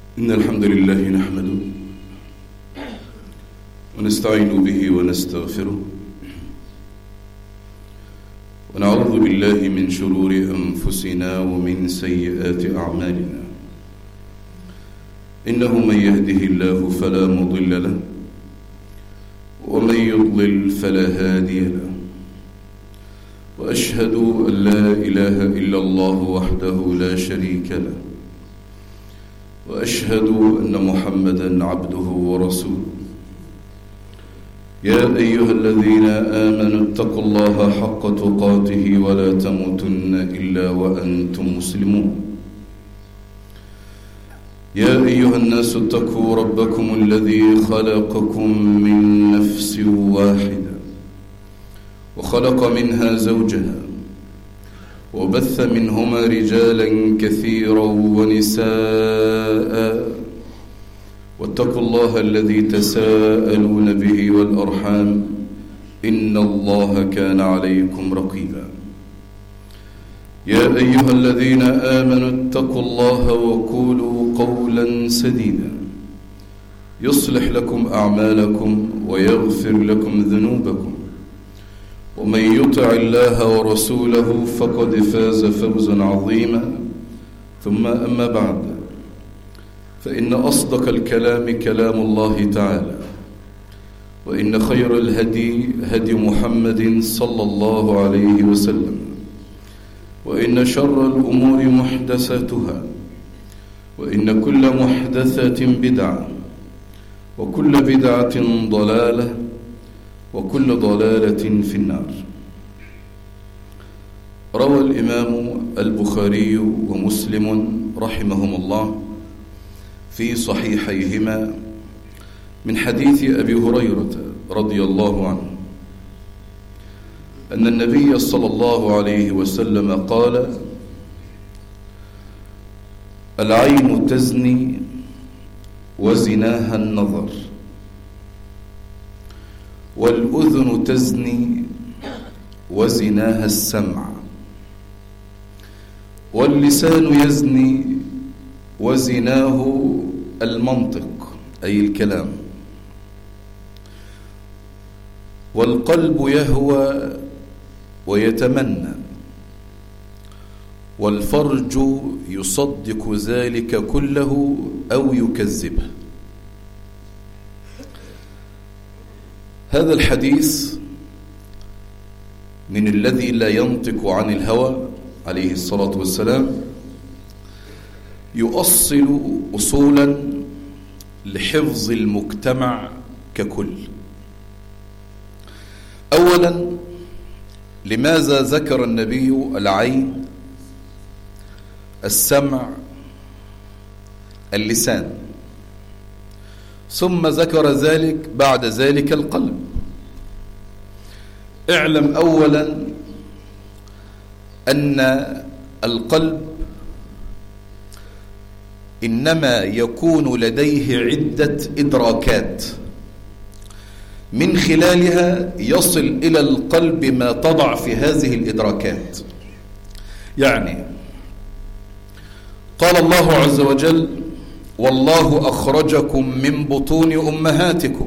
إن الحمد لله نحمده ونستعين به ونستغفره ونعوذ بالله من شرور أنفسنا ومن سيئات أعمالنا إنه من يهده الله فلا مضل له ومن يضلل فلا هادي له وأشهد أن لا إله إلا الله وحده لا شريك له وأشهد أن محمدا عبده ورسوله يا أيها الذين آمنوا اتقوا الله حق تقاته ولا تموتن إلا وأنتم مسلمون يا أيها الناس اتقوا ربكم الذي خلقكم من نفس واحدة وخلق منها زوجها وبث منهما رجالا كثيرا ونساء واتقوا الله الذي تساءلون به والأرحام إن الله كان عليكم رقيبا يا أيها الذين آمنوا اتقوا الله وقولوا قولا سديدا يصلح لكم أعمالكم ويغفر لكم ذنوبكم ومن يطع الله ورسوله فقد فاز فوزا عظيما ثم أما بعد فإن أصدق الكلام كلام الله تعالى وإن خير الهدي هدي محمد صلى الله عليه وسلم وإن شر الأمور محدثاتها وإن كل محدثة بدعة وكل بدعة ضلالة وكل ضلالة في النار روى الإمام البخاري ومسلم رحمهم الله في صحيحيهما من حديث أبي هريرة رضي الله عنه أن النبي صلى الله عليه وسلم قال العين تزني وزناها النظر والأذن تزني وزناها السمع واللسان يزني وزناه المنطق أي الكلام والقلب يهوى ويتمنى والفرج يصدق ذلك كله أو يكذبه هذا الحديث من الذي لا ينطق عن الهوى عليه الصلاة والسلام يؤصل أصولا لحفظ المجتمع ككل أولا لماذا ذكر النبي العين السمع اللسان ثم ذكر ذلك بعد ذلك القلب اعلم اولا ان القلب انما يكون لديه عده ادراكات من خلالها يصل الى القلب ما تضع في هذه الادراكات يعني قال الله عز وجل والله أخرجكم من بطون أمهاتكم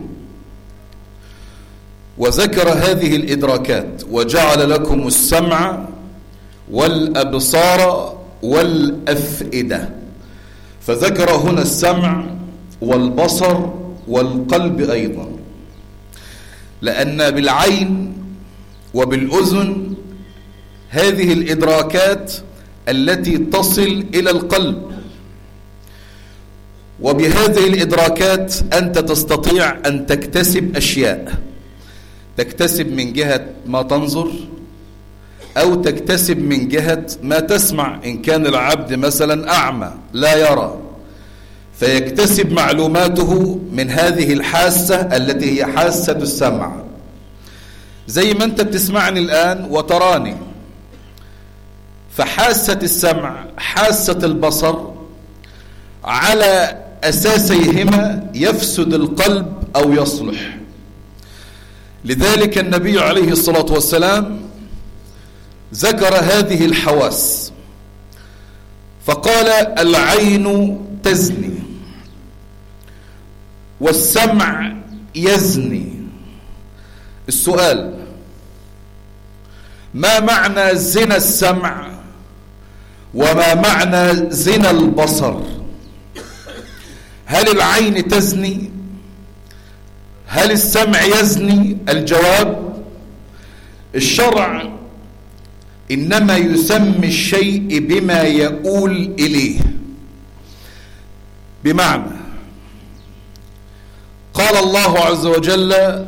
وذكر هذه الإدراكات وجعل لكم السمع والأبصار والأفئدة فذكر هنا السمع والبصر والقلب أيضا لأن بالعين وبالأذن هذه الإدراكات التي تصل إلى القلب وبهذه الإدراكات أنت تستطيع أن تكتسب أشياء تكتسب من جهة ما تنظر أو تكتسب من جهة ما تسمع إن كان العبد مثلا أعمى لا يرى فيكتسب معلوماته من هذه الحاسة التي هي حاسة السمع زي ما أنت بتسمعني الآن وتراني فحاسة السمع حاسة البصر على أساسيهما يفسد القلب أو يصلح لذلك النبي عليه الصلاة والسلام ذكر هذه الحواس فقال العين تزني والسمع يزني السؤال ما معنى زنا السمع وما معنى زنا البصر هل العين تزني هل السمع يزني الجواب الشرع انما يسمي الشيء بما يؤول اليه بمعنى قال الله عز وجل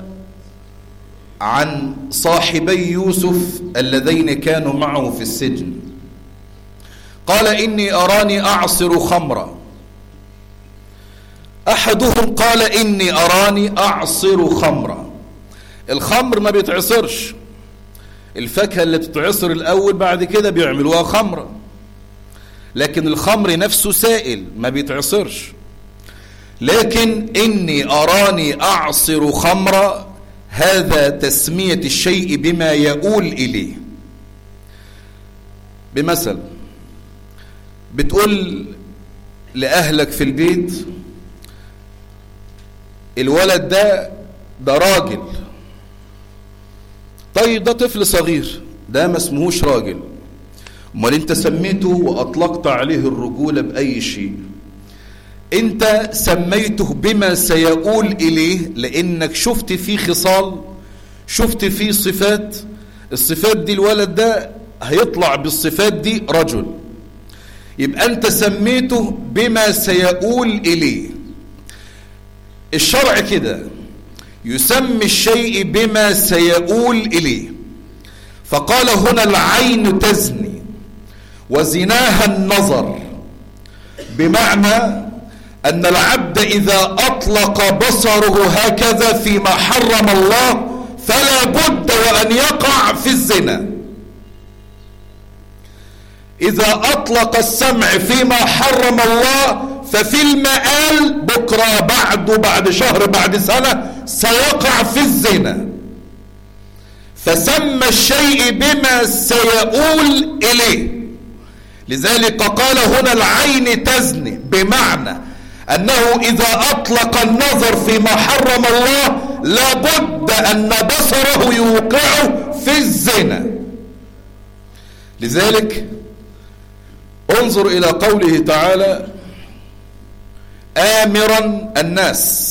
عن صاحبي يوسف اللذين كانوا معه في السجن قال إني أراني أعصر خمرا أحدهم قال إني أراني أعصر خمرا الخمر ما بيتعصرش الفاكهة اللي بتتعصر الأول بعد كده بيعملوها خمرة لكن الخمر نفسه سائل ما بيتعصرش لكن إني أراني أعصر خمرا هذا تسمية الشيء بما يؤول إليه بمثل بتقول لأهلك في البيت الولد ده ده راجل طيب ده طفل صغير ده ما اسمهوش راجل امال انت سميته واطلقت عليه الرجوله باي شيء انت سميته بما سيقول اليه لانك شفت فيه خصال شفت فيه صفات الصفات دي الولد ده هيطلع بالصفات دي رجل يبقى انت سميته بما سيقول اليه الشرع كده يسمي الشيء بما سيقول اليه فقال هنا العين تزني وزناها النظر بمعنى أن العبد إذا أطلق بصره هكذا فيما حرم الله فلا بد وأن يقع في الزنا إذا أطلق السمع فيما حرم الله ففي المآل بكرة بعد بعد شهر بعد سنة سيقع في الزنا فسمى الشيء بما سيقول إليه لذلك قال هنا العين تزني بمعنى أنه إذا أطلق النظر فيما حرم الله لابد أن بصره يوقعه في الزنا لذلك انظر إلى قوله تعالى آمرا الناس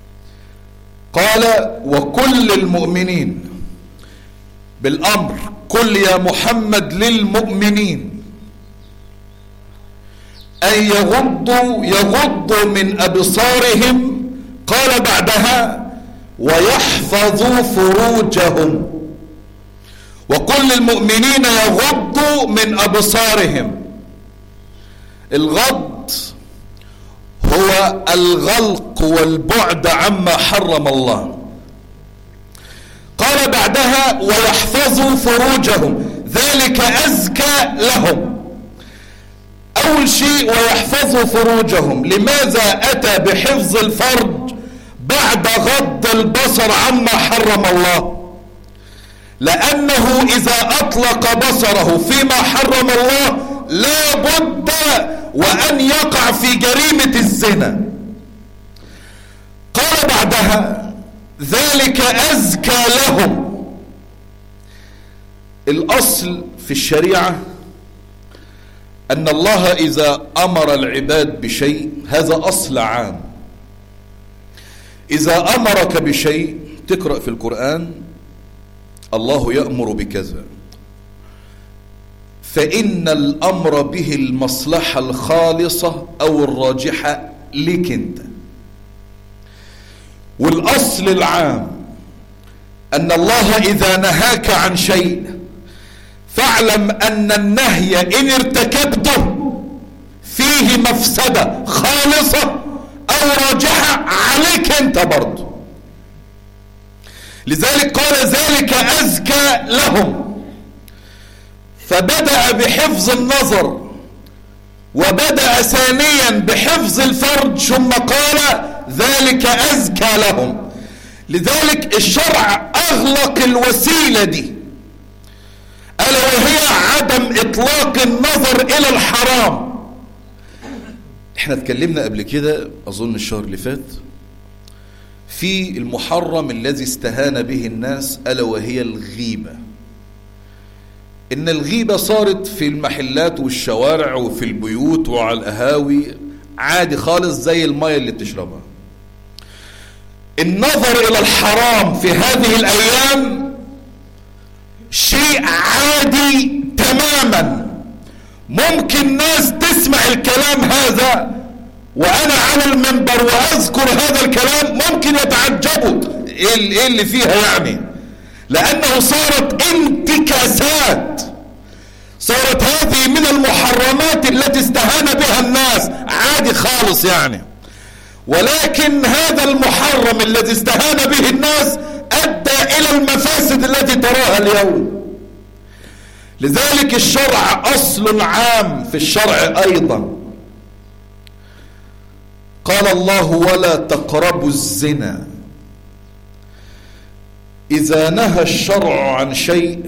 قال وكل المؤمنين بالأمر قل يا محمد للمؤمنين أن يغضوا يغضوا من أبصارهم قال بعدها ويحفظوا فروجهم وكل المؤمنين يغضوا من أبصارهم الغض هو الغلق والبعد عما حرم الله قال بعدها ويحفظوا فروجهم ذلك أزكى لهم أول شيء ويحفظوا فروجهم لماذا أتى بحفظ الفرج بعد غض البصر عما حرم الله لأنه إذا أطلق بصره فيما حرم الله لا بد وأن يقع في جريمة الزنا قال بعدها ذلك أزكى لهم الأصل في الشريعة أن الله إذا أمر العباد بشيء هذا أصل عام إذا أمرك بشيء تقرأ في القرآن الله يأمر بكذا فإن الأمر به المصلحة الخالصة أو الراجحة لك أنت والأصل العام أن الله إذا نهاك عن شيء فاعلم أن النهي إن ارتكبته فيه مفسدة خالصة أو راجحة عليك أنت برضه لذلك قال ذلك أزكى لهم فبدأ بحفظ النظر وبدأ ثانيا بحفظ الفرج ثم قال ذلك أزكى لهم لذلك الشرع أغلق الوسيلة دي ألا وهي عدم إطلاق النظر إلى الحرام احنا اتكلمنا قبل كده أظن الشهر اللي فات في المحرم الذي استهان به الناس ألا وهي الغيبة إن الغيبة صارت في المحلات والشوارع وفي البيوت وعلى القهاوي عادي خالص زي المية اللي بتشربها النظر إلى الحرام في هذه الأيام شيء عادي تماما ممكن ناس تسمع الكلام هذا وانا على المنبر واذكر هذا الكلام ممكن يتعجبوا ايه اللي فيها يعني لانه صارت انتكاسات صارت هذه من المحرمات التي استهان بها الناس عادي خالص يعني ولكن هذا المحرم الذي استهان به الناس ادى الى المفاسد التي تراها اليوم لذلك الشرع اصل عام في الشرع ايضا قال الله ولا تقربوا الزنا اذا نهى الشرع عن شيء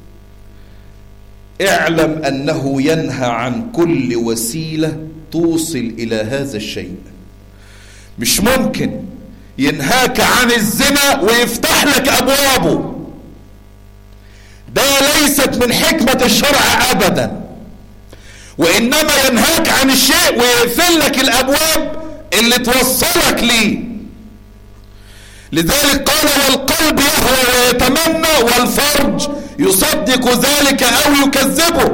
اعلم انه ينهى عن كل وسيله توصل الى هذا الشيء مش ممكن ينهاك عن الزنا ويفتح لك ابوابه ده ليست من حكمه الشرع ابدا وانما ينهاك عن الشيء ويقفل لك الابواب اللي توصلك ليه لذلك قال والقلب يهوى ويتمنى والفرج يصدق ذلك او يكذبه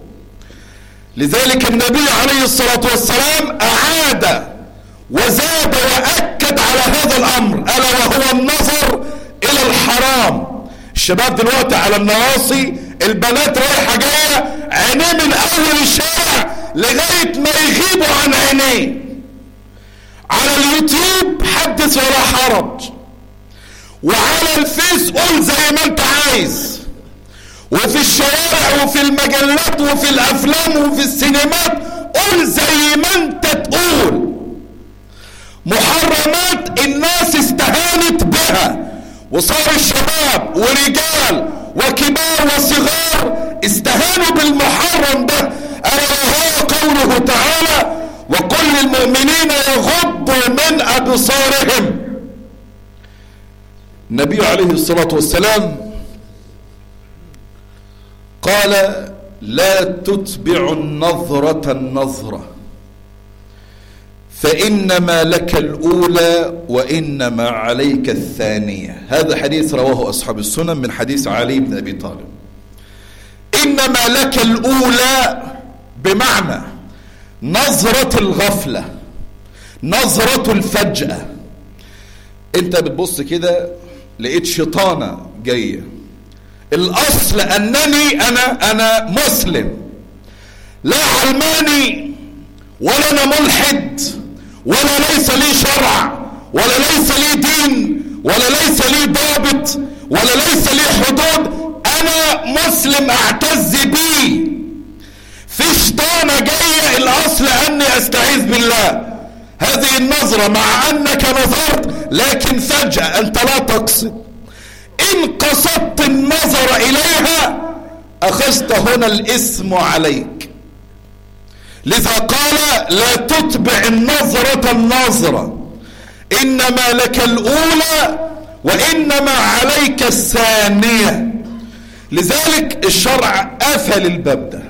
لذلك النبي عليه الصلاة والسلام اعاد وزاد واكد على هذا الامر الا وهو النظر الى الحرام الشباب دلوقتي على النواصي البنات رايحة جاية عينيه من اول الشارع لغاية ما يغيبوا عن عينيه على اليوتيوب حدث ولا حرج وعلى الفيس قول زي ما انت عايز وفي الشوارع وفي المجلات وفي الافلام وفي السينمات قول زي ما انت تقول محرمات الناس استهانت بها وصار الشباب ورجال وكبار وصغار استهانوا بالمحرم ده الا وهو قوله تعالى وقل للمؤمنين يغضوا من أبصارهم النبي عليه الصلاة والسلام قال لا تتبع النظرة النظرة فإنما لك الأولى وإنما عليك الثانية هذا حديث رواه أصحاب السنن من حديث علي بن أبي طالب إنما لك الأولى بمعنى نظرة الغفلة نظرة الفجأة انت بتبص كده لقيت شيطانة جاية الاصل انني انا انا مسلم لا علماني ولا انا ملحد ولا ليس لي شرع ولا ليس لي دين ولا ليس لي ضابط ولا ليس لي حدود انا مسلم اعتز بيه في شيطانة جاية الأصل أني أستعيذ بالله هذه النظرة مع أنك نظرت لكن فجأة أنت لا تقصد إن قصدت النظر إليها أخذت هنا الإثم عليك لذا قال لا تتبع النظرة النظرة إنما لك الأولى وإنما عليك الثانية لذلك الشرع قفل الباب ده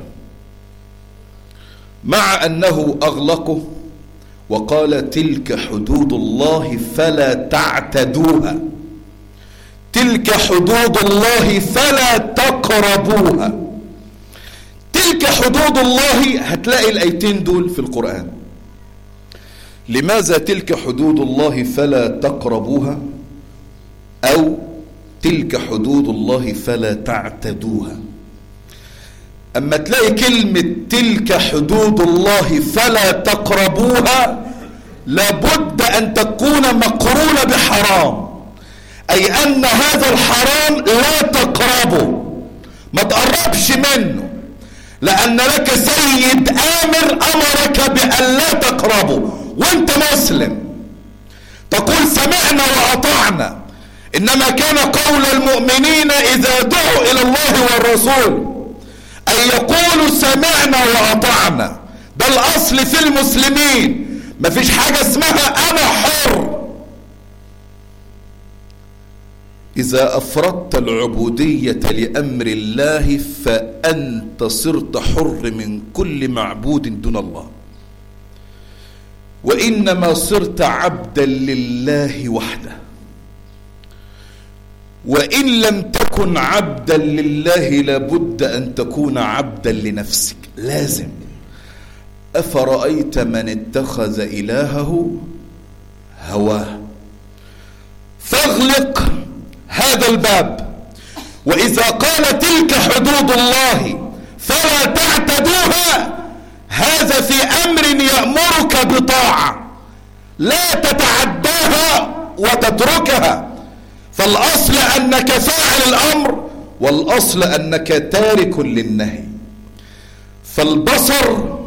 مع أنه أغلقه وقال تلك حدود الله فلا تعتدوها تلك حدود الله فلا تقربوها تلك حدود الله هتلاقي الأيتين دول في القرآن لماذا تلك حدود الله فلا تقربوها أو تلك حدود الله فلا تعتدوها أما تلاقي كلمة تلك حدود الله فلا تقربوها لابد أن تكون مقرونة بحرام أي أن هذا الحرام لا تقربه ما تقربش منه لأن لك سيد آمر أمرك بأن لا تقربه وانت مسلم تقول سمعنا وأطعنا إنما كان قول المؤمنين إذا دعوا إلى الله والرسول أن يقولوا سمعنا وأطعنا ده الأصل في المسلمين مفيش حاجة اسمها أنا حر إذا أفردت العبودية لأمر الله فأنت صرت حر من كل معبود دون الله وإنما صرت عبدا لله وحده وإن لم تكن عبدا لله لابد أن تكون عبدا لنفسك لازم أفرأيت من اتخذ إلهه هواه فاغلق هذا الباب وإذا قال تلك حدود الله فلا تعتدوها هذا في أمر يأمرك بطاعة لا تتعداها وتتركها فالأصل أنك فاعل الأمر والأصل أنك تارك للنهي فالبصر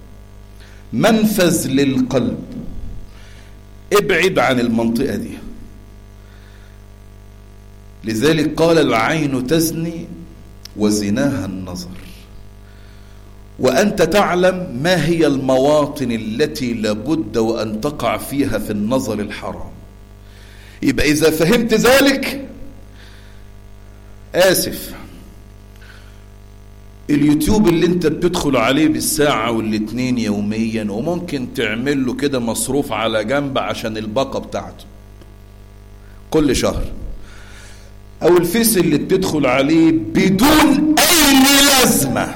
منفذ للقلب ابعد عن المنطقة دي لذلك قال العين تزني وزناها النظر وأنت تعلم ما هي المواطن التي لابد وأن تقع فيها في النظر الحرام يبقى إذا فهمت ذلك آسف اليوتيوب اللي انت بتدخل عليه بالساعة والاتنين يوميا وممكن تعمل له كده مصروف على جنب عشان الباقة بتاعته كل شهر او الفيس اللي بتدخل عليه بدون اي لازمة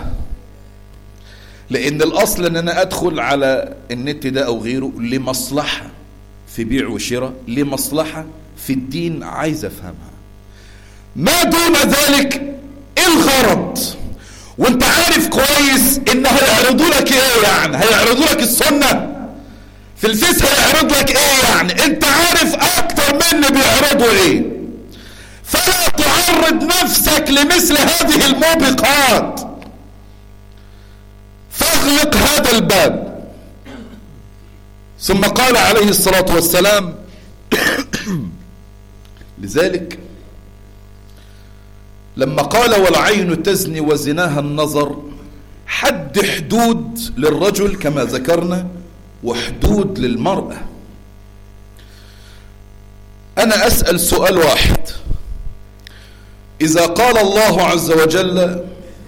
لان الاصل ان انا ادخل على النت ده او غيره لمصلحة في بيع وشراء لمصلحة في الدين عايز افهمها ما دون ذلك الغرض وانت عارف كويس ان هيعرضوا لك ايه يعني هيعرضوا لك السنة في الفيس هيعرض لك ايه يعني انت عارف اكتر مني بيعرضوا ايه فلا تعرض نفسك لمثل هذه الموبقات فاغلق هذا الباب ثم قال عليه الصلاة والسلام لذلك لما قال والعين تزني وزناها النظر حد حدود للرجل كما ذكرنا وحدود للمرأة أنا أسأل سؤال واحد إذا قال الله عز وجل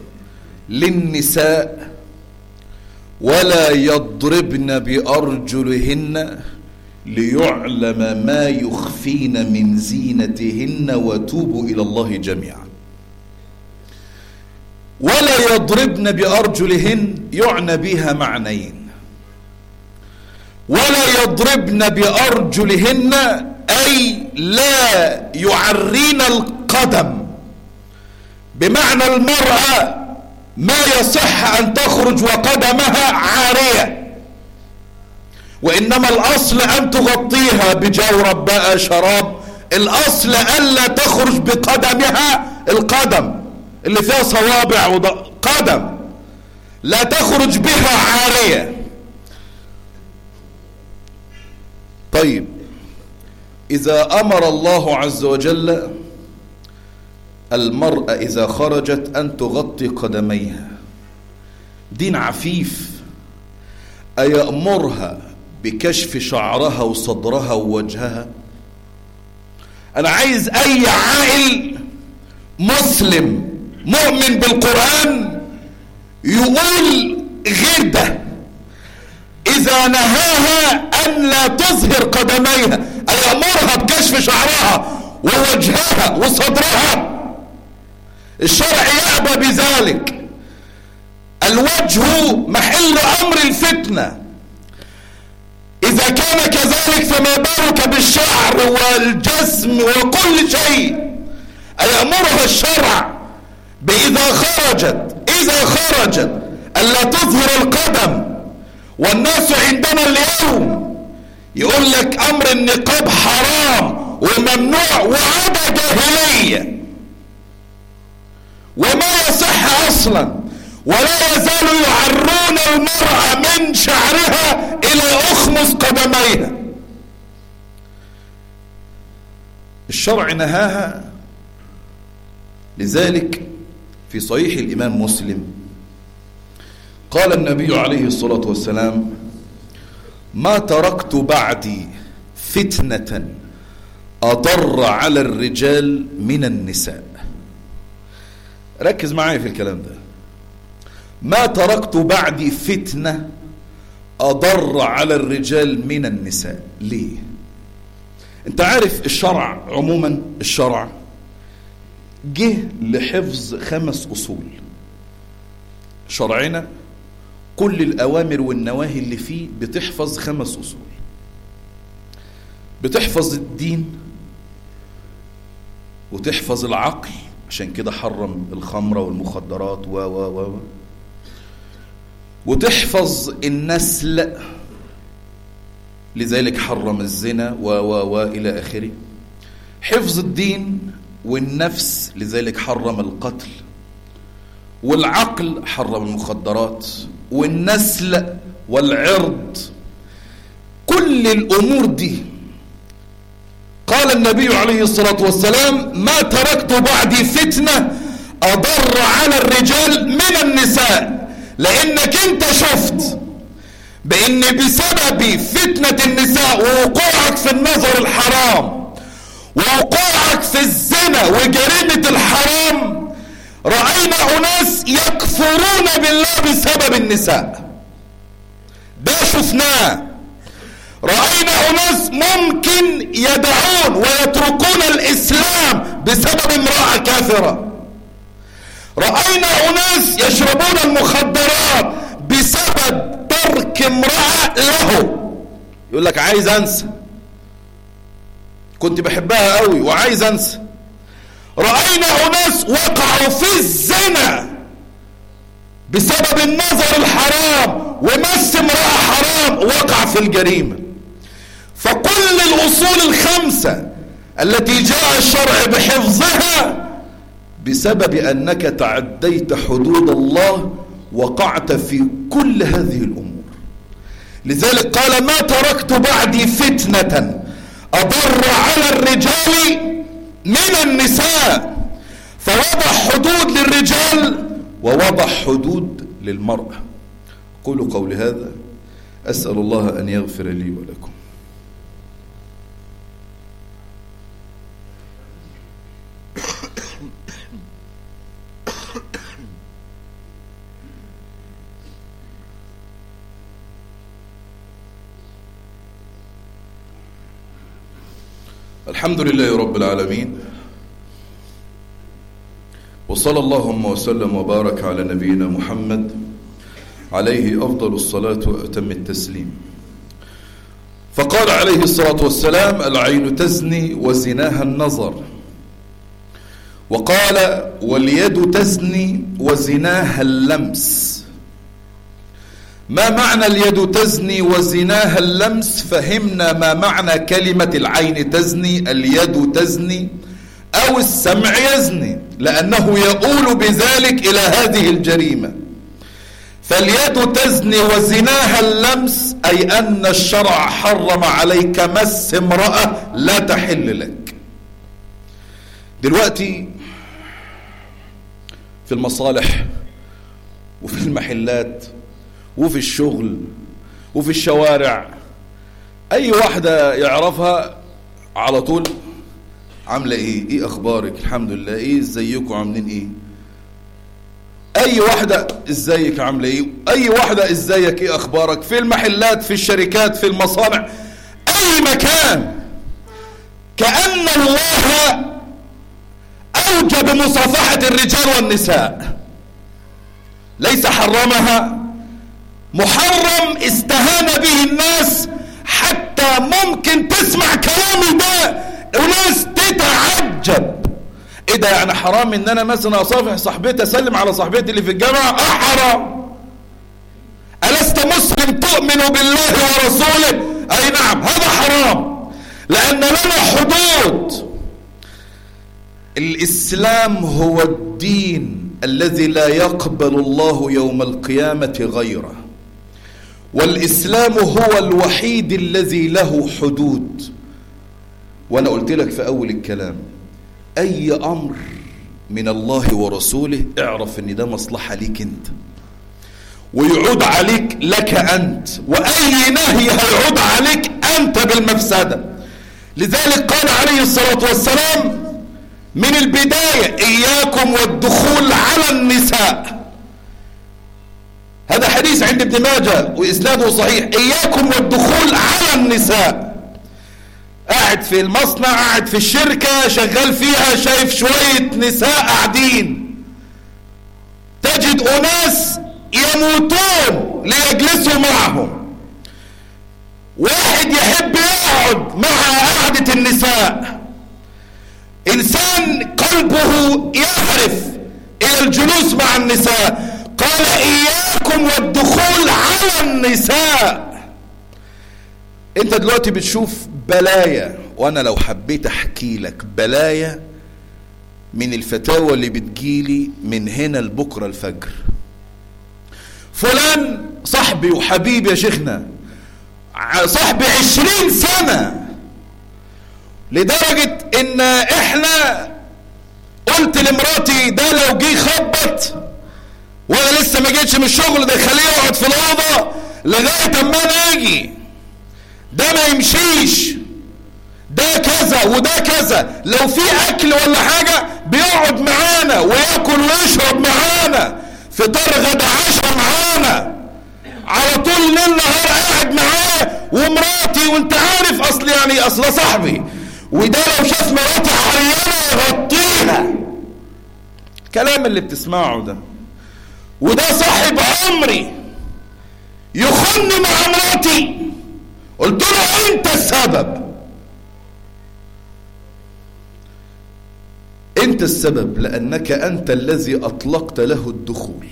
للنساء ولا يضربن بأرجلهن ليعلم ما يخفين من زينتهن وتوبوا إلى الله جميعا ولا يضربن بأرجلهن يعنى بها معنيين ولا يضربن بأرجلهن أي لا يعرين القدم بمعنى المرأة ما يصح أن تخرج وقدمها عارية وإنما الأصل أن تغطيها بجورب بقى شراب الأصل ألا تخرج بقدمها القدم اللي فيها صوابع وض... قدم لا تخرج بها عارية طيب إذا أمر الله عز وجل المرأة إذا خرجت أن تغطي قدميها دين عفيف أيأمرها بكشف شعرها وصدرها ووجهها أنا عايز أي عائل مسلم مؤمن بالقرآن يقول غير ده إذا نهاها أن لا تظهر قدميها أيأمرها بكشف شعرها ووجهها وصدرها الشرع يأبى بذلك الوجه محل أمر الفتنة إذا كان كذلك فما بالك بالشعر والجسم وكل شيء أيأمرها الشرع بإذا خرجت إذا خرجت ألا تظهر القدم والناس عندنا اليوم يقول لك أمر النقاب حرام وممنوع وعادة جاهلية وما يصح أصلا ولا يزال يعرون المرأة من شعرها إلى أخمص قدميها الشرع نهاها لذلك في صحيح الإمام مسلم قال النبي عليه الصلاة والسلام ما تركت بعدي فتنة أضر على الرجال من النساء ركز معايا في الكلام ده ما تركت بعدي فتنة أضر على الرجال من النساء ليه انت عارف الشرع عموما الشرع جه لحفظ خمس أصول شرعنا كل الأوامر والنواهي اللي فيه بتحفظ خمس أصول بتحفظ الدين وتحفظ العقل عشان كده حرم الخمرة والمخدرات و و و وتحفظ النسل لذلك حرم الزنا و و و إلى آخره حفظ الدين والنفس لذلك حرم القتل والعقل حرم المخدرات والنسل والعرض كل الأمور دي قال النبي عليه الصلاة والسلام ما تركت بعدي فتنة أضر على الرجال من النساء لأنك انت شفت بأن بسبب فتنة النساء ووقوعك في النظر الحرام ووقوعك في الزنا وجريمة الحرام رأينا أناس يكفرون بالله بسبب النساء ده شفناه رأينا أناس ممكن يدعون ويتركون الإسلام بسبب امرأة كافرة رأينا أناس يشربون المخدرات بسبب ترك امرأة له يقول لك عايز أنسى كنت بحبها قوي وعايز أنسى رأينا أناس وقعوا في الزنا بسبب النظر الحرام ومس امرأة حرام وقع في الجريمة فكل الأصول الخمسة التي جاء الشرع بحفظها بسبب أنك تعديت حدود الله وقعت في كل هذه الأمور لذلك قال ما تركت بعدي فتنة أضر على الرجال من النساء فوضع حدود للرجال ووضع حدود للمرأة قولوا قولي هذا أسأل الله أن يغفر لي ولكم الحمد لله رب العالمين وصلى اللهم وسلم وبارك على نبينا محمد عليه أفضل الصلاة وأتم التسليم فقال عليه الصلاة والسلام العين تزني وزناها النظر وقال واليد تزني وزناها اللمس ما معنى اليد تزني وزناها اللمس فهمنا ما معنى كلمة العين تزني اليد تزني أو السمع يزني لأنه يقول بذلك إلى هذه الجريمة فاليد تزني وزناها اللمس أي أن الشرع حرم عليك مس امرأة لا تحل لك دلوقتي في المصالح وفي المحلات وفي الشغل وفي الشوارع اي واحدة يعرفها على طول عاملة ايه ايه اخبارك الحمد لله ايه ازيكم عاملين ايه اي واحدة ازيك عاملة ايه اي واحدة ازيك ايه اخبارك في المحلات في الشركات في المصانع اي مكان كأن الله اوجب مصافحة الرجال والنساء ليس حرمها محرم استهان به الناس حتى ممكن تسمع كلامي ده وناس تتعجب ايه ده يعني حرام ان انا مثلا اصافح صاحبتي اسلم على صاحبتي اللي في الجامعه اه حرام الست مسلم تؤمن بالله ورسوله اي نعم هذا حرام لان لنا حدود الاسلام هو الدين الذي لا يقبل الله يوم القيامه غيره والإسلام هو الوحيد الذي له حدود وأنا قلت لك في أول الكلام أي أمر من الله ورسوله اعرف أن ده مصلحة ليك أنت ويعود عليك لك أنت وأي نهي هيعود عليك أنت بالمفسدة لذلك قال عليه الصلاة والسلام من البداية إياكم والدخول على النساء هذا حديث عند ابن ماجه وإسناده صحيح إياكم والدخول على النساء قاعد في المصنع قاعد في الشركة شغال فيها شايف شوية نساء قاعدين تجد أناس يموتون ليجلسوا معهم واحد يحب يقعد مع قعدة النساء إنسان قلبه يعرف إلى الجلوس مع النساء قال إياكم والدخول على النساء انت دلوقتي بتشوف بلايا وانا لو حبيت احكي لك بلايا من الفتاوى اللي بتجيلي من هنا لبكره الفجر فلان صاحبي وحبيبي يا شيخنا صاحبي عشرين سنة لدرجة ان احنا قلت لمراتي ده لو جه خبط وانا لسه ما جيتش من الشغل ده خليه يقعد في الاوضه لغايه اما انا اجي ده ما يمشيش ده كذا وده كذا لو في اكل ولا حاجه بيقعد معانا وياكل ويشرب معانا فطار غدا عشاء معانا على طول ليل نهار قاعد معاه ومراتي وانت عارف اصل يعني اصل صاحبي وده لو شاف مراتي عريانه يغطيها الكلام اللي بتسمعه ده وده صاحب عمري يخن مع مراتي قلت له انت السبب انت السبب لانك انت الذي اطلقت له الدخول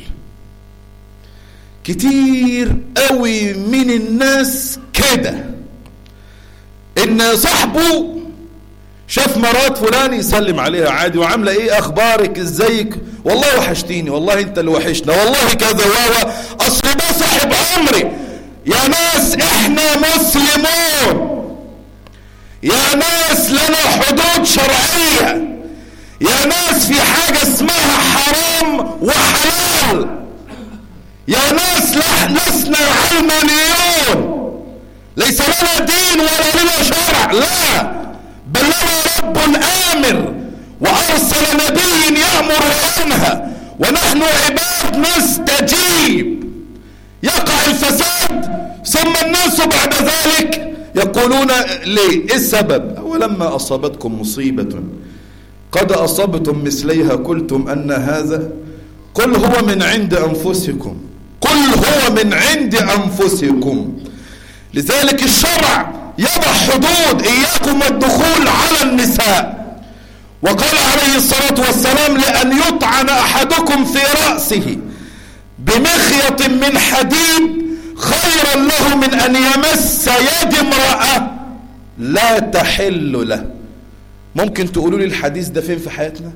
كتير قوي من الناس كده ان صاحبه شاف مرات فلان يسلم عليها عادي وعامله ايه اخبارك ازيك والله وحشتيني والله انت اللي وحشنا والله كذا و اصل ده صاحب عمري يا ناس احنا مسلمون يا ناس لنا حدود شرعيه يا ناس في حاجه اسمها حرام وحلال يا ناس لسنا علمانيون ليس لنا دين ولا لنا شرع لا بل لنا رب آمر وأرسل نبي يأمر وينهى ونحن عباد نستجيب يقع الفساد ثم الناس بعد ذلك يقولون ليه ايه السبب ولما أصابتكم مصيبة قد أصبتم مثليها قلتم أن هذا قل هو من عند أنفسكم قل هو من عند أنفسكم لذلك الشرع يضع حدود إياكم الدخول على النساء وقال عليه الصلاة والسلام لأن يطعن أحدكم في رأسه بمخيط من حديد خيرا له من أن يمس يد امرأة لا تحل له ممكن تقولوا لي الحديث ده فين في حياتنا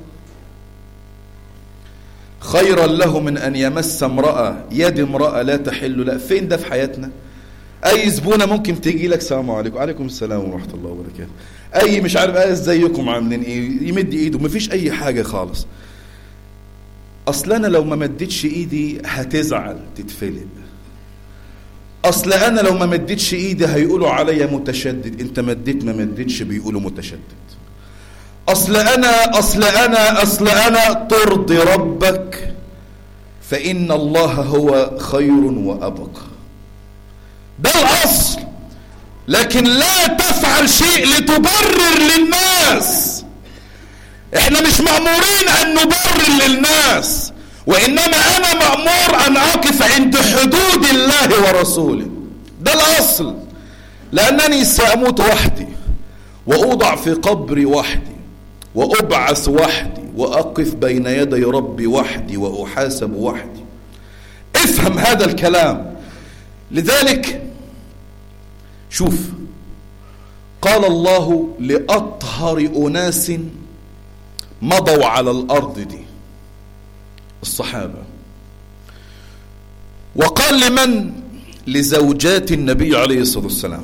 خيرا له من أن يمس امرأة يد امرأة لا تحل له فين ده في حياتنا اي زبونة ممكن تيجي لك السلام عليكم وعليكم السلام ورحمة الله وبركاته اي مش عارف ايه ازيكم عاملين ايه يمد ايده مفيش اي حاجة خالص اصل انا لو ما مدتش ايدي هتزعل تتفلق اصل انا لو ما مدتش ايدي هيقولوا عليا متشدد انت مديت ما مدتش بيقولوا متشدد اصل انا اصل انا اصل انا ترضي ربك فان الله هو خير وابقى ده الأصل لكن لا تفعل شيء لتبرر للناس احنا مش مأمورين ان نبرر للناس وانما انا مأمور ان اقف عند حدود الله ورسوله ده الاصل لانني ساموت وحدي واوضع في قبري وحدي وابعث وحدي واقف بين يدي ربي وحدي واحاسب وحدي افهم هذا الكلام لذلك شوف قال الله لأطهر أناس مضوا على الأرض دي الصحابة وقال لمن لزوجات النبي عليه الصلاة والسلام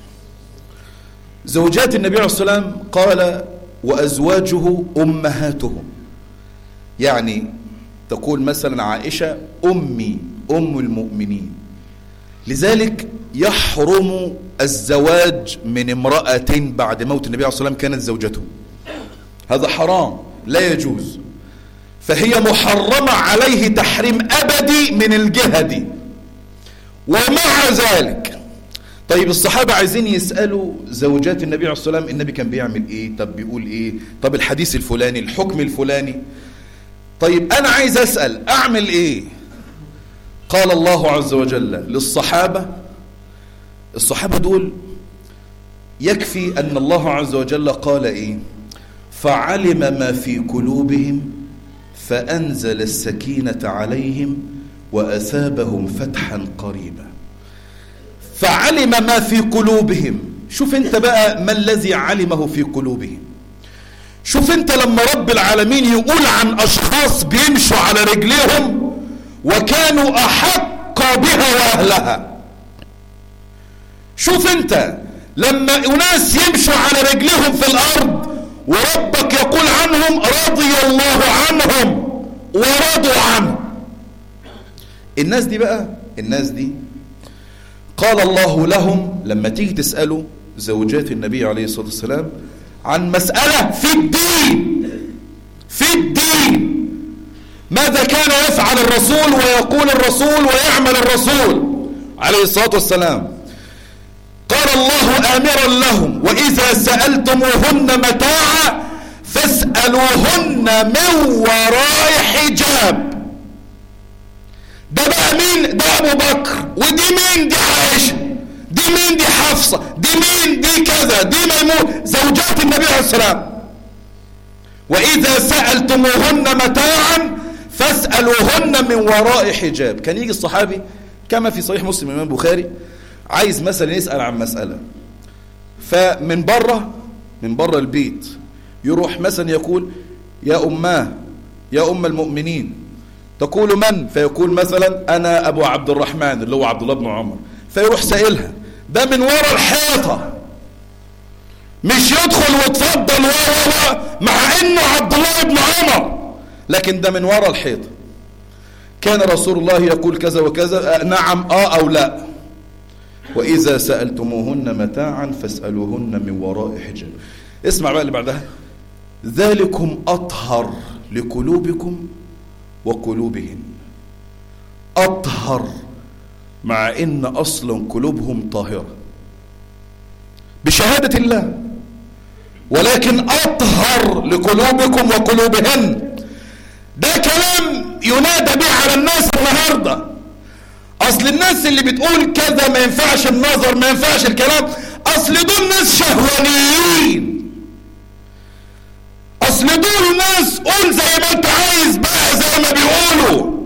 زوجات النبي عليه الصلاة والسلام قال وأزواجه أمهاتهم يعني تقول مثلا عائشة أمي أم المؤمنين لذلك يحرم الزواج من امرأة بعد موت النبي عليه الصلاة والسلام كانت زوجته هذا حرام لا يجوز فهي محرمة عليه تحريم أبدي من الجهة دي ومع ذلك طيب الصحابة عايزين يسألوا زوجات النبي عليه الصلاة والسلام النبي كان بيعمل ايه طب بيقول ايه طب الحديث الفلاني الحكم الفلاني طيب انا عايز اسأل اعمل ايه قال الله عز وجل للصحابة الصحابة دول يكفي ان الله عز وجل قال ايه فعلم ما في قلوبهم فأنزل السكينة عليهم وأثابهم فتحا قريبا فعلم ما في قلوبهم شوف انت بقى ما الذي علمه في قلوبهم شوف انت لما رب العالمين يقول عن أشخاص بيمشوا على رجليهم وكانوا أحق بها وأهلها شوف انت لما أناس يمشوا على رجليهم في الأرض وربك يقول عنهم رضي الله عنهم ورضوا عنه الناس دي بقى الناس دي قال الله لهم لما تيجي تسألوا زوجات النبي عليه الصلاة والسلام عن مسألة في الدين في الدين ماذا كان يفعل الرسول ويقول الرسول ويعمل الرسول عليه الصلاة والسلام قال الله آمرا لهم وإذا سألتموهن متاعا فاسألوهن من وراء حجاب ده بقى مين ده أبو بكر ودي مين دي عائشة دي مين دي حفصة دي مين دي كذا دي ميمون زوجات النبي عليه السلام وإذا سألتموهن متاعا فاسألوهن من وراء حجاب كان يجي الصحابي كما في صحيح مسلم الإمام البخاري عايز مثلا يسأل عن مسألة فمن بره من بره البيت يروح مثلا يقول يا أماه يا أم المؤمنين تقول من فيقول مثلا أنا أبو عبد الرحمن اللي هو عبد الله بن عمر فيروح سائلها ده من ورا الحيطة مش يدخل وتفضل ورا مع انه عبد الله بن عمر لكن ده من ورا الحيطة كان رسول الله يقول كذا وكذا نعم اه او لا وإذا سألتموهن متاعا فاسألوهن من وراء حجاب اسمع بقى اللي بعدها ذلكم أطهر لقلوبكم وقلوبهن أطهر مع إن أصلا قلوبهم طاهرة بشهادة الله ولكن أطهر لقلوبكم وقلوبهن ده كلام ينادى به على الناس النهارده اصل الناس اللي بتقول كذا ما ينفعش النظر ما ينفعش الكلام اصل دول ناس شهوانيين اصل دول ناس قول زي ما انت عايز بقى زي ما بيقولوا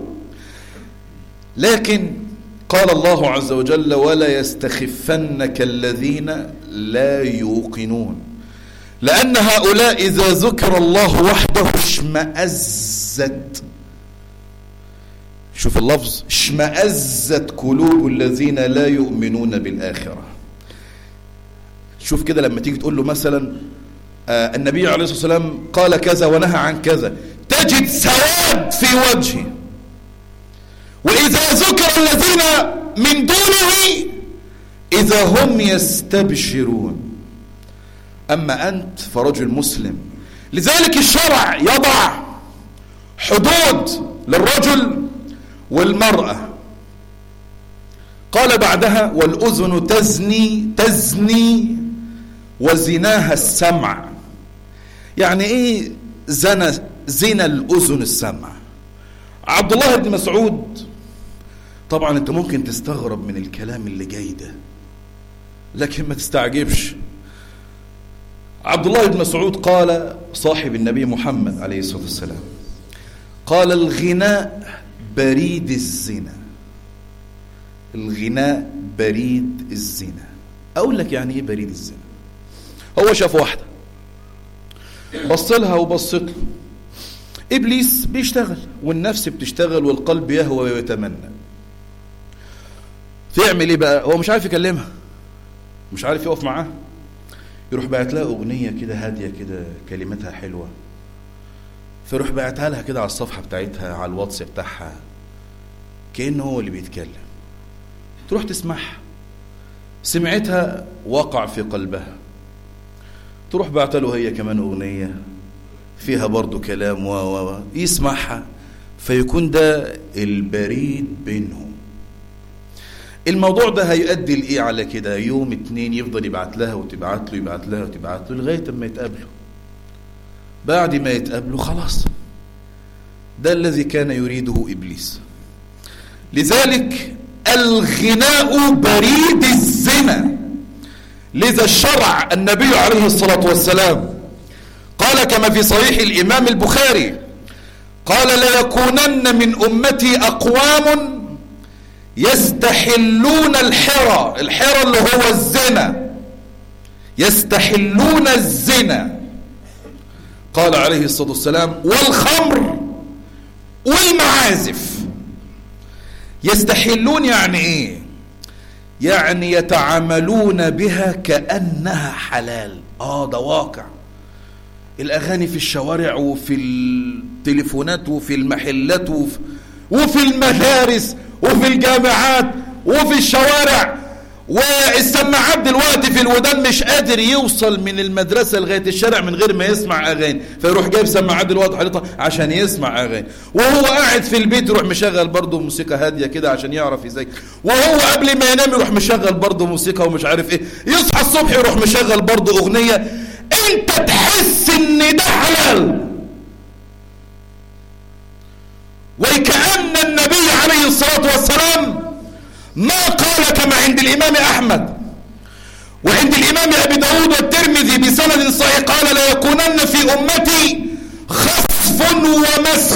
لكن قال الله عز وجل ولا يستخفنك الذين لا يوقنون لأن هؤلاء إذا ذكر الله وحده اشمأزت شوف اللفظ اشمأزت قلوب الذين لا يؤمنون بالآخرة شوف كده لما تيجي تقول له مثلا آه النبي عليه الصلاة والسلام قال كذا ونهى عن كذا تجد سواد في وجهه وإذا ذكر الذين من دونه إذا هم يستبشرون أما أنت فرجل مسلم لذلك الشرع يضع حدود للرجل والمرأة قال بعدها والأذن تزني تزني وزناها السمع يعني ايه زنا زنا الأذن السمع عبد الله بن مسعود طبعا انت ممكن تستغرب من الكلام اللي جاي ده لكن ما تستعجبش عبد الله بن مسعود قال صاحب النبي محمد عليه الصلاة والسلام قال الغناء بريد الزنا الغناء بريد الزنا اقول لك يعني ايه بريد الزنا هو شاف واحده بص لها وبصت له ابليس بيشتغل والنفس بتشتغل والقلب يهوى ويتمنى فيعمل ايه بقى هو مش عارف يكلمها مش عارف يقف معاها يروح باعت لها اغنيه كده هاديه كده كلماتها حلوه فيروح باعتها لها كده على الصفحه بتاعتها على الواتس بتاعها كانه هو اللي بيتكلم تروح تسمعها سمعتها وقع في قلبها تروح بعت له هي كمان أغنية فيها برضو كلام و و يسمعها فيكون ده البريد بينهم الموضوع ده هيؤدي لإيه على كده يوم اتنين يفضل يبعت لها وتبعت له يبعت لها وتبعت له لغاية ما يتقابلوا بعد ما يتقابلوا خلاص ده الذي كان يريده إبليس لذلك الغناء بريد الزنا لذا الشرع النبي عليه الصلاة والسلام قال كما في صحيح الإمام البخاري قال ليكونن من أمتي أقوام يستحلون الحرى الحرى اللي هو الزنا يستحلون الزنا قال عليه الصلاة والسلام والخمر والمعازف يستحلون يعني ايه يعني يتعاملون بها كأنها حلال اه ده واقع الاغاني في الشوارع وفي التليفونات وفي المحلات وفي, وفي المدارس وفي الجامعات وفي الشوارع والسماعات دلوقتي في الودان مش قادر يوصل من المدرسة لغاية الشارع من غير ما يسمع أغاني فيروح جايب سماعات دلوقتي حالتها عشان يسمع أغاني وهو قاعد في البيت يروح مشغل برضه موسيقى هادية كده عشان يعرف يذاكر وهو قبل ما ينام يروح مشغل برضه موسيقى ومش عارف ايه يصحى الصبح يروح مشغل برضه أغنية انت تحس ان ده حلال وكأن النبي عليه الصلاة والسلام ما قال كما عند الإمام أحمد وعند الإمام أبي داود والترمذي بسند صحيح قال لا يكونن في أمتي خصف ومسخ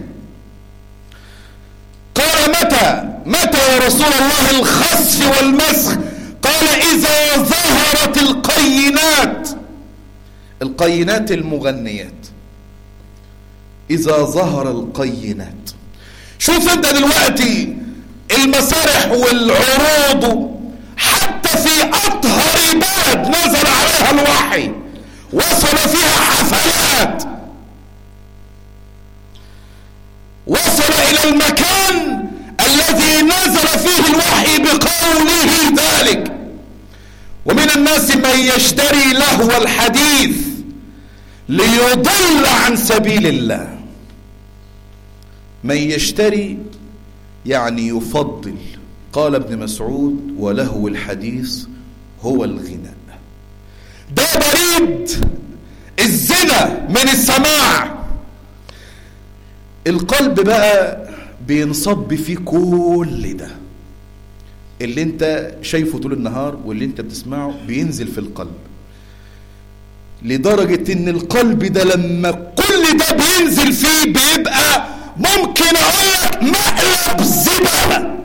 قال متى متى يا رسول الله الخصف والمسخ قال إذا ظهرت القينات القينات المغنيات إذا ظهر القينات شوف انت دلوقتي المسارح والعروض حتى في أطهر بلد نزل عليها الوحي وصل فيها حفلات وصل إلى المكان الذي نزل فيه الوحي بقوله ذلك ومن الناس من يشتري لهو الحديث ليضل عن سبيل الله من يشتري يعني يفضل قال ابن مسعود ولهو الحديث هو الغناء ده بريد الزنا من السماع القلب بقى بينصب فيه كل ده اللي انت شايفه طول النهار واللي انت بتسمعه بينزل في القلب لدرجة ان القلب ده لما كل ده بينزل فيه بيبقى ممكن اقول لك مقلب زبالة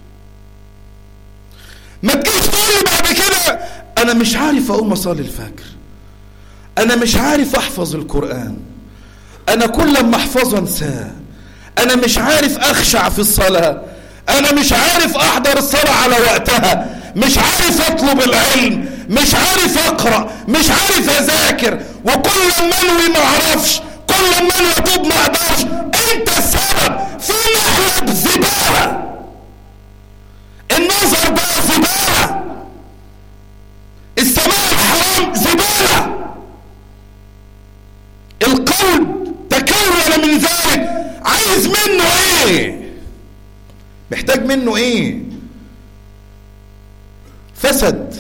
ما تجيش تقول لي بعد كده انا مش عارف اقوم اصلي الفجر انا مش عارف احفظ القرآن انا كل ما احفظه انساه انا مش عارف اخشع في الصلاة انا مش عارف احضر الصلاة على وقتها مش عارف اطلب العلم مش عارف اقرأ مش عارف اذاكر وكل ما انوي ما اعرفش كل ما انوي اتوب ما اقدرش انت السبب في مقلب زبالة النظر ده زبالة السماع الحرام زبالة القلب تكون من ذلك عايز منه ايه محتاج منه ايه فسد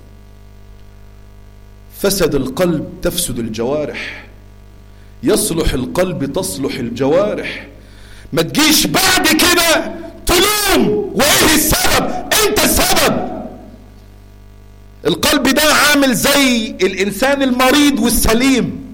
فسد القلب تفسد الجوارح يصلح القلب تصلح الجوارح ما تجيش بعد كده تلوم وايه السبب انت السبب القلب ده عامل زي الانسان المريض والسليم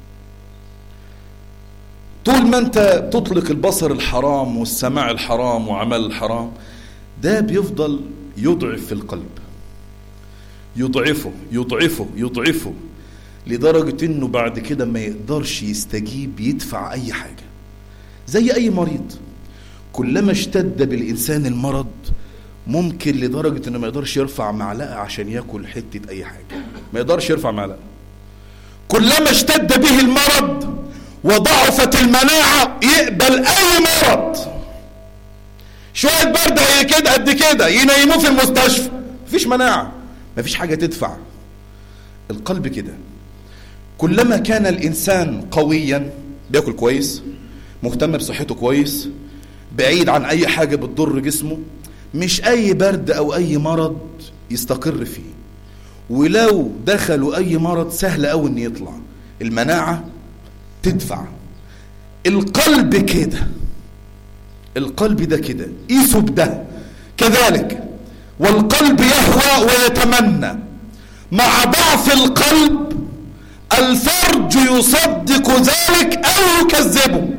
طول ما انت تطلق البصر الحرام والسماع الحرام وعمل الحرام ده بيفضل يضعف في القلب يضعفه يضعفه يضعفه لدرجة انه بعد كده ما يقدرش يستجيب يدفع اي حاجة زي اي مريض كلما اشتد بالانسان المرض ممكن لدرجة انه ما يقدرش يرفع معلقة عشان ياكل حتة اي حاجة ما يقدرش يرفع معلقة كلما اشتد به المرض وضعفت المناعة يقبل اي مرض شوية برد كده قد كده ينيموه في المستشفى مفيش مناعة مفيش حاجة تدفع القلب كده كلما كان الإنسان قويا بياكل كويس مهتم بصحته كويس بعيد عن أي حاجة بتضر جسمه مش أي برد أو أي مرض يستقر فيه ولو دخلوا أي مرض سهل أوي إن يطلع المناعة تدفع القلب كده القلب ده كده قيسوا بده كذلك والقلب يهوى ويتمنى مع ضعف القلب الفرج يصدق ذلك او يكذبه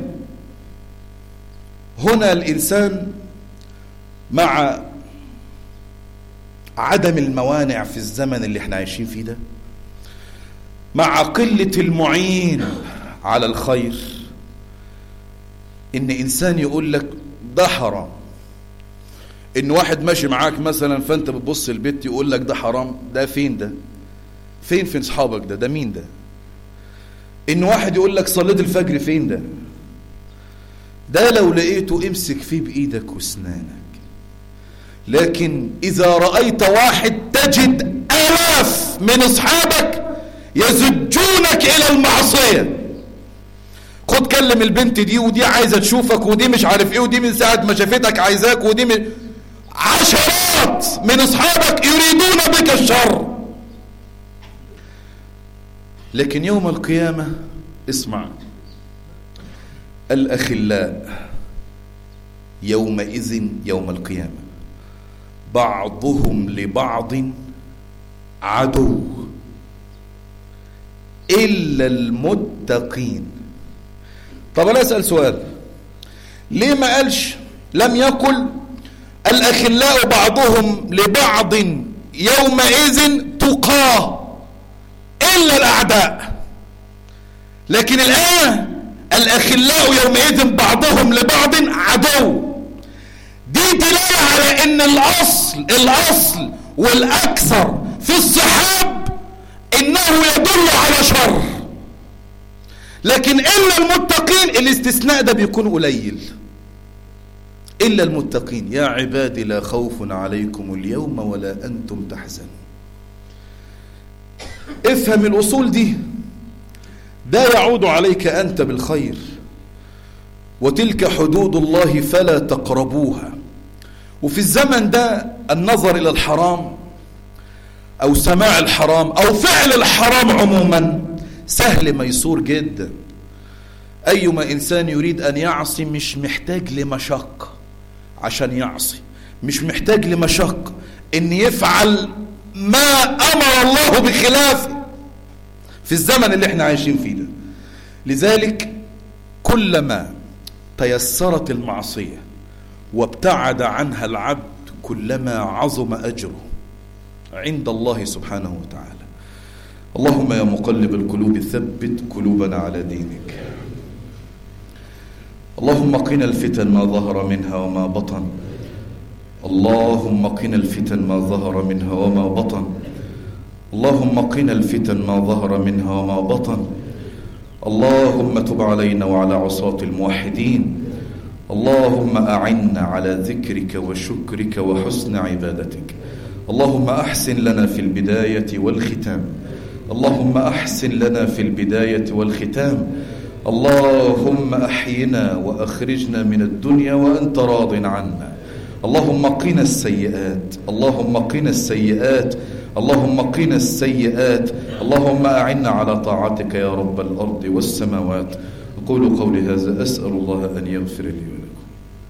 هنا الانسان مع عدم الموانع في الزمن اللي احنا عايشين فيه ده مع قلة المعين على الخير ان انسان يقول لك ده حرام ان واحد ماشي معاك مثلا فانت بتبص البيت يقول لك ده حرام ده فين ده فين فين اصحابك ده ده مين ده ان واحد يقول لك صليت الفجر فين ده ده لو لقيته امسك فيه بايدك واسنانك لكن اذا رأيت واحد تجد الاف من اصحابك يزجونك الى المعصية خد كلم البنت دي ودي عايزة تشوفك ودي مش عارف ايه ودي من ساعة ما شافتك عايزاك ودي من عشرات من اصحابك يريدون بك الشر لكن يوم القيامة اسمع الأخلاء يومئذ يوم القيامة بعضهم لبعض عدو إلا المتقين طب أنا أسأل سؤال ليه ما قالش لم يقل الأخلاء بعضهم لبعض يومئذ تقاه إلا الأعداء لكن الآن الأخلاء يومئذ بعضهم لبعض عدو دي دلالة على ان الاصل الاصل والاكثر في الصحاب انه يدل على شر لكن الا المتقين الاستثناء ده بيكون قليل الا المتقين يا عبادي لا خوف عليكم اليوم ولا انتم تحزنون افهم الاصول دي ده يعود عليك انت بالخير وتلك حدود الله فلا تقربوها وفي الزمن ده النظر إلى الحرام أو سماع الحرام أو فعل الحرام عموما سهل ميسور جدا أيما إنسان يريد أن يعصي مش محتاج لمشقة عشان يعصي مش محتاج لمشقة إن يفعل ما أمر الله بخلافه في الزمن اللي احنا عايشين فيه ده لذلك كلما تيسرت المعصية وابتعد عنها العبد كلما عظم أجره عند الله سبحانه وتعالى اللهم يا مقلب القلوب ثبت قلوبنا على دينك اللهم قنا الفتن ما ظهر منها وما بطن اللهم قنا الفتن ما ظهر منها وما بطن اللهم قنا الفتن ما ظهر منها وما بطن اللهم تب علينا وعلى عصاة الموحدين اللهم أعنا على ذكرك وشكرك وحسن عبادتك اللهم أحسن لنا في البداية والختام اللهم أحسن لنا في البداية والختام اللهم أحينا وأخرجنا من الدنيا وأنت راض عنا اللهم قنا السيئات اللهم قنا السيئات اللهم قنا السيئات اللهم أعنا على طاعتك يا رب الأرض والسماوات أقول قولي هذا أسأل الله أن يغفر لي ولكم